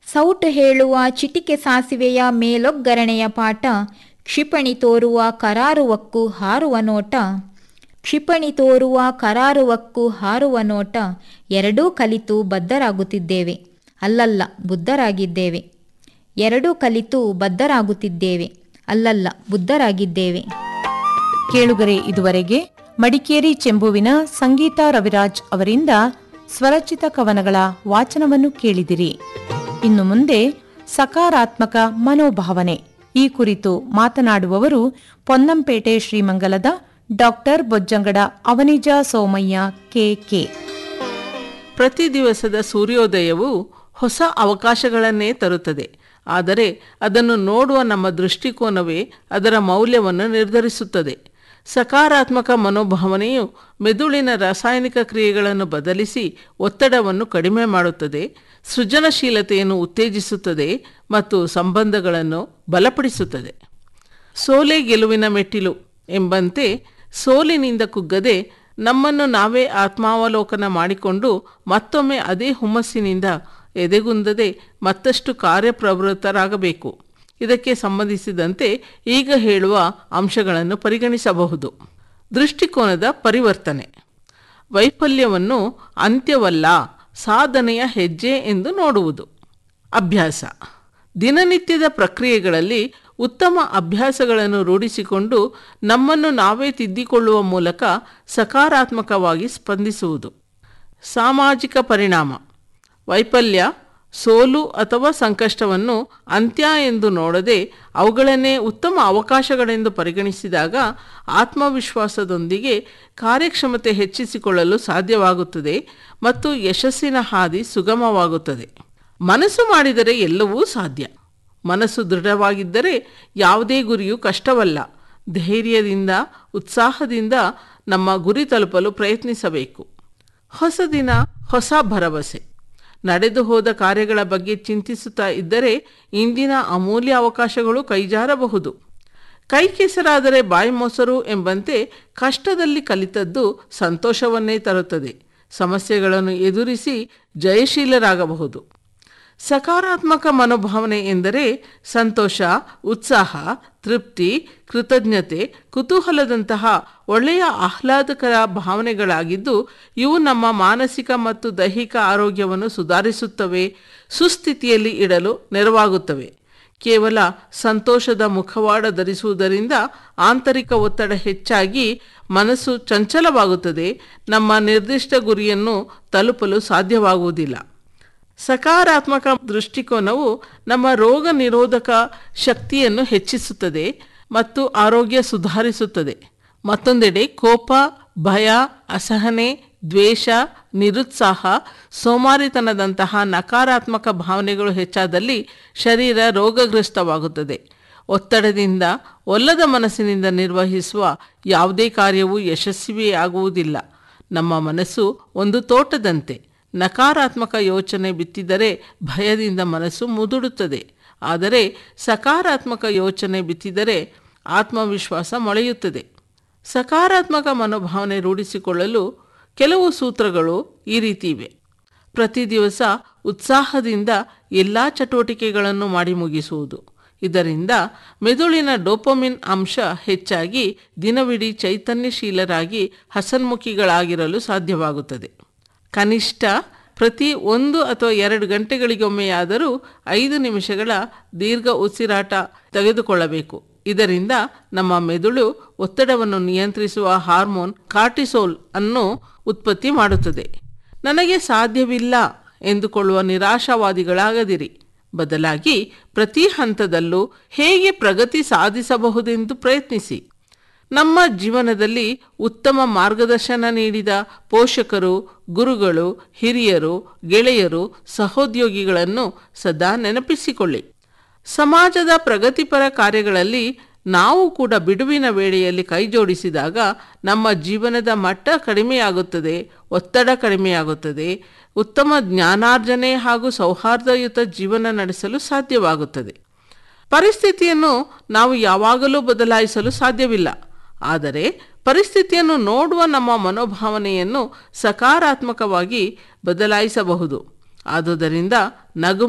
ಸೌಟು ಹೇಳುವ ಚಿಟಿಕೆ ಸಾಸಿವೆಯ ಮೇಲೊಗ್ಗರಣೆಯ ಪಾಠ ಕ್ಷಿಪಣಿ ತೋರುವ ಕರಾರುವಕ್ಕೂ ಹಾರುವ ನೋಟ ಕ್ಷಿಪಣಿ ತೋರುವ ಕರಾರುವಕ್ಕೂ ಹಾರುವ ನೋಟ ಎರಡೂ ಕಲಿತು ಬದ್ಧರಾಗುತ್ತಿದ್ದೇವೆ ಅಲ್ಲಲ್ಲ ಬುದ್ಧರಾಗಿದ್ದೇವೆ ಎರಡೂ ಕಲಿತು ಬದ್ಧರಾಗುತ್ತಿದ್ದೇವೆ ಅಲ್ಲಲ್ಲ ಬುದ್ಧರಾಗಿದ್ದೇವೆ ಕೇಳುಗರೆ ಇದುವರೆಗೆ ಮಡಿಕೇರಿ ಚೆಂಬುವಿನ ಸಂಗೀತ ರವಿರಾಜ್ ಅವರಿಂದ ಸ್ವರಚಿತ ಕವನಗಳ ವಾಚನವನ್ನು ಕೇಳಿದಿರಿ ಇನ್ನು ಮುಂದೆ ಸಕಾರಾತ್ಮಕ ಮನೋಭಾವನೆ ಈ ಕುರಿತು ಮಾತನಾಡುವವರು ಪೊನ್ನಂಪೇಟೆ ಶ್ರೀಮಂಗಲದ ಡಾಕ್ಟರ್ ಬೊಜ್ಜಂಗಡ ಅವನಿಜ ಸೋಮಯ್ಯ ಕೆಕೆ ಪ್ರತಿ ದಿವಸದ ಸೂರ್ಯೋದಯವು ಹೊಸ ಅವಕಾಶಗಳನ್ನೇ ತರುತ್ತದೆ ಆದರೆ ಅದನ್ನು ನೋಡುವ ನಮ್ಮ ದೃಷ್ಟಿಕೋನವೇ ಅದರ ಮೌಲ್ಯವನ್ನು ನಿರ್ಧರಿಸುತ್ತದೆ ಸಕಾರಾತ್ಮಕ ಮನೋಭಾವನೆಯು ಮೆದುಳಿನ ರಾಸಾಯನಿಕ ಕ್ರಿಯೆಗಳನ್ನು ಬದಲಿಸಿ ಒತ್ತಡವನ್ನು ಕಡಿಮೆ ಮಾಡುತ್ತದೆ ಸೃಜನಶೀಲತೆಯನ್ನು ಉತ್ತೇಜಿಸುತ್ತದೆ ಮತ್ತು ಸಂಬಂಧಗಳನ್ನು ಬಲಪಡಿಸುತ್ತದೆ ಸೋಲೆ ಗೆಲುವಿನ ಮೆಟ್ಟಿಲು ಎಂಬಂತೆ ಸೋಲಿನಿಂದ ಕುಗ್ಗದೆ ನಮ್ಮನ್ನು ನಾವೇ ಆತ್ಮಾವಲೋಕನ ಮಾಡಿಕೊಂಡು ಮತ್ತೊಮ್ಮೆ ಅದೇ ಹುಮ್ಮಸ್ಸಿನಿಂದ ಎದೆಗುಂದದೆ ಮತ್ತಷ್ಟು ಕಾರ್ಯಪ್ರವೃತ್ತರಾಗಬೇಕು ಇದಕ್ಕೆ ಸಂಬಂಧಿಸಿದಂತೆ ಈಗ ಹೇಳುವ ಅಂಶಗಳನ್ನು ಪರಿಗಣಿಸಬಹುದು ದೃಷ್ಟಿಕೋನದ ಪರಿವರ್ತನೆ ವೈಫಲ್ಯವನ್ನು ಅಂತ್ಯವಲ್ಲ ಸಾಧನೆಯ ಹೆಜ್ಜೆ ಎಂದು ನೋಡುವುದು ಅಭ್ಯಾಸ ದಿನನಿತ್ಯದ ಪ್ರಕ್ರಿಯೆಗಳಲ್ಲಿ ಉತ್ತಮ ಅಭ್ಯಾಸಗಳನ್ನು ರೂಢಿಸಿಕೊಂಡು ನಮ್ಮನ್ನು ನಾವೇ ತಿದ್ದಿಕೊಳ್ಳುವ ಮೂಲಕ ಸಕಾರಾತ್ಮಕವಾಗಿ ಸ್ಪಂದಿಸುವುದು ಸಾಮಾಜಿಕ ಪರಿಣಾಮ ವೈಫಲ್ಯ ಸೋಲು ಅಥವಾ ಸಂಕಷ್ಟವನ್ನು ಅಂತ್ಯ ಎಂದು ನೋಡದೆ ಅವುಗಳನ್ನೇ ಉತ್ತಮ ಅವಕಾಶಗಳೆಂದು ಪರಿಗಣಿಸಿದಾಗ ಆತ್ಮವಿಶ್ವಾಸದೊಂದಿಗೆ ಕಾರ್ಯಕ್ಷಮತೆ ಹೆಚ್ಚಿಸಿಕೊಳ್ಳಲು ಸಾಧ್ಯವಾಗುತ್ತದೆ ಮತ್ತು ಯಶಸ್ಸಿನ ಹಾದಿ ಸುಗಮವಾಗುತ್ತದೆ ಮನಸ್ಸು ಮಾಡಿದರೆ ಎಲ್ಲವೂ ಸಾಧ್ಯ ಮನಸ್ಸು ದೃಢವಾಗಿದ್ದರೆ ಯಾವುದೇ ಗುರಿಯೂ ಕಷ್ಟವಲ್ಲ ಧೈರ್ಯದಿಂದ ಉತ್ಸಾಹದಿಂದ ನಮ್ಮ ಗುರಿ ತಲುಪಲು ಪ್ರಯತ್ನಿಸಬೇಕು ಹೊಸ ದಿನ ಹೊಸ ಭರವಸೆ ನಡೆದು ಹೋದ ಕಾರ್ಯಗಳ ಬಗ್ಗೆ ಚಿಂತಿಸುತ್ತಾ ಇದ್ದರೆ ಇಂದಿನ ಅಮೂಲ್ಯ ಅವಕಾಶಗಳು ಕೈಜಾರಬಹುದು ಕೈ ಕೆಸರಾದರೆ ಬಾಯಿ ಮೊಸರು ಎಂಬಂತೆ ಕಷ್ಟದಲ್ಲಿ ಕಲಿತದ್ದು ಸಂತೋಷವನ್ನೇ ತರುತ್ತದೆ ಸಮಸ್ಯೆಗಳನ್ನು ಎದುರಿಸಿ ಜಯಶೀಲರಾಗಬಹುದು ಸಕಾರಾತ್ಮಕ ಮನೋಭಾವನೆ ಎಂದರೆ ಸಂತೋಷ ಉತ್ಸಾಹ ತೃಪ್ತಿ ಕೃತಜ್ಞತೆ ಕುತೂಹಲದಂತಹ ಒಳ್ಳೆಯ ಆಹ್ಲಾದಕರ ಭಾವನೆಗಳಾಗಿದ್ದು ಇವು ನಮ್ಮ ಮಾನಸಿಕ ಮತ್ತು ದೈಹಿಕ ಆರೋಗ್ಯವನ್ನು ಸುಧಾರಿಸುತ್ತವೆ ಸುಸ್ಥಿತಿಯಲ್ಲಿ ಇಡಲು ನೆರವಾಗುತ್ತವೆ ಕೇವಲ ಸಂತೋಷದ ಮುಖವಾಡ ಧರಿಸುವುದರಿಂದ ಆಂತರಿಕ ಒತ್ತಡ ಹೆಚ್ಚಾಗಿ ಮನಸ್ಸು ಚಂಚಲವಾಗುತ್ತದೆ ನಮ್ಮ ನಿರ್ದಿಷ್ಟ ಗುರಿಯನ್ನು ತಲುಪಲು ಸಾಧ್ಯವಾಗುವುದಿಲ್ಲ ಸಕಾರಾತ್ಮಕ ದೃಷ್ಟಿಕೋನವು ನಮ್ಮ ರೋಗ ನಿರೋಧಕ ಶಕ್ತಿಯನ್ನು ಹೆಚ್ಚಿಸುತ್ತದೆ ಮತ್ತು ಆರೋಗ್ಯ ಸುಧಾರಿಸುತ್ತದೆ ಮತ್ತೊಂದೆಡೆ ಕೋಪ ಭಯ ಅಸಹನೆ ದ್ವೇಷ ನಿರುತ್ಸಾಹ ಸೋಮಾರಿತನದಂತಹ ನಕಾರಾತ್ಮಕ ಭಾವನೆಗಳು ಹೆಚ್ಚಾದಲ್ಲಿ ಶರೀರ ರೋಗಗ್ರಸ್ತವಾಗುತ್ತದೆ ಒತ್ತಡದಿಂದ ಒಲ್ಲದ ಮನಸ್ಸಿನಿಂದ ನಿರ್ವಹಿಸುವ ಯಾವುದೇ ಕಾರ್ಯವೂ ಯಶಸ್ವಿಯಾಗುವುದಿಲ್ಲ ನಮ್ಮ ಮನಸ್ಸು ಒಂದು ತೋಟದಂತೆ ನಕಾರಾತ್ಮಕ ಯೋಚನೆ ಬಿತ್ತಿದರೆ ಭಯದಿಂದ ಮನಸ್ಸು ಮುದುಡುತ್ತದೆ ಆದರೆ ಸಕಾರಾತ್ಮಕ ಯೋಚನೆ ಬಿತ್ತಿದರೆ ಆತ್ಮವಿಶ್ವಾಸ ಮೊಳೆಯುತ್ತದೆ ಸಕಾರಾತ್ಮಕ ಮನೋಭಾವನೆ ರೂಢಿಸಿಕೊಳ್ಳಲು ಕೆಲವು ಸೂತ್ರಗಳು ಈ ರೀತಿ ಇವೆ ಪ್ರತಿ ದಿವಸ ಉತ್ಸಾಹದಿಂದ ಎಲ್ಲ ಚಟುವಟಿಕೆಗಳನ್ನು ಮಾಡಿ ಮುಗಿಸುವುದು ಇದರಿಂದ ಮೆದುಳಿನ ಡೋಪಮಿನ್ ಅಂಶ ಹೆಚ್ಚಾಗಿ ದಿನವಿಡೀ ಚೈತನ್ಯಶೀಲರಾಗಿ ಹಸನ್ಮುಖಿಗಳಾಗಿರಲು ಸಾಧ್ಯವಾಗುತ್ತದೆ ಕನಿಷ್ಠ ಪ್ರತಿ ಒಂದು ಅಥವಾ ಎರಡು ಗಂಟೆಗಳಿಗೊಮ್ಮೆಯಾದರೂ ಐದು ನಿಮಿಷಗಳ ದೀರ್ಘ ಉಸಿರಾಟ ತೆಗೆದುಕೊಳ್ಳಬೇಕು ಇದರಿಂದ ನಮ್ಮ ಮೆದುಳು ಒತ್ತಡವನ್ನು ನಿಯಂತ್ರಿಸುವ ಹಾರ್ಮೋನ್ ಕಾರ್ಟಿಸೋಲ್ ಅನ್ನು ಉತ್ಪತ್ತಿ ಮಾಡುತ್ತದೆ ನನಗೆ ಸಾಧ್ಯವಿಲ್ಲ ಎಂದುಕೊಳ್ಳುವ ನಿರಾಶಾವಾದಿಗಳಾಗದಿರಿ ಬದಲಾಗಿ ಪ್ರತಿ ಹಂತದಲ್ಲೂ ಹೇಗೆ ಪ್ರಗತಿ ಸಾಧಿಸಬಹುದೆಂದು ಪ್ರಯತ್ನಿಸಿ ನಮ್ಮ ಜೀವನದಲ್ಲಿ ಉತ್ತಮ ಮಾರ್ಗದರ್ಶನ ನೀಡಿದ ಪೋಷಕರು ಗುರುಗಳು ಹಿರಿಯರು ಗೆಳೆಯರು ಸಹೋದ್ಯೋಗಿಗಳನ್ನು ಸದಾ ನೆನಪಿಸಿಕೊಳ್ಳಿ ಸಮಾಜದ ಪ್ರಗತಿಪರ ಕಾರ್ಯಗಳಲ್ಲಿ ನಾವು ಕೂಡ ಬಿಡುವಿನ ವೇಳೆಯಲ್ಲಿ ಕೈಜೋಡಿಸಿದಾಗ ನಮ್ಮ ಜೀವನದ ಮಟ್ಟ ಕಡಿಮೆಯಾಗುತ್ತದೆ ಒತ್ತಡ ಕಡಿಮೆಯಾಗುತ್ತದೆ ಉತ್ತಮ ಜ್ಞಾನಾರ್ಜನೆ ಹಾಗೂ ಸೌಹಾರ್ದಯುತ ಜೀವನ ನಡೆಸಲು ಸಾಧ್ಯವಾಗುತ್ತದೆ ಪರಿಸ್ಥಿತಿಯನ್ನು ನಾವು ಯಾವಾಗಲೂ ಬದಲಾಯಿಸಲು ಸಾಧ್ಯವಿಲ್ಲ ಆದರೆ ಪರಿಸ್ಥಿತಿಯನ್ನು ನೋಡುವ ನಮ್ಮ ಮನೋಭಾವನೆಯನ್ನು ಸಕಾರಾತ್ಮಕವಾಗಿ ಬದಲಾಯಿಸಬಹುದು ಆದುದರಿಂದ ನಗು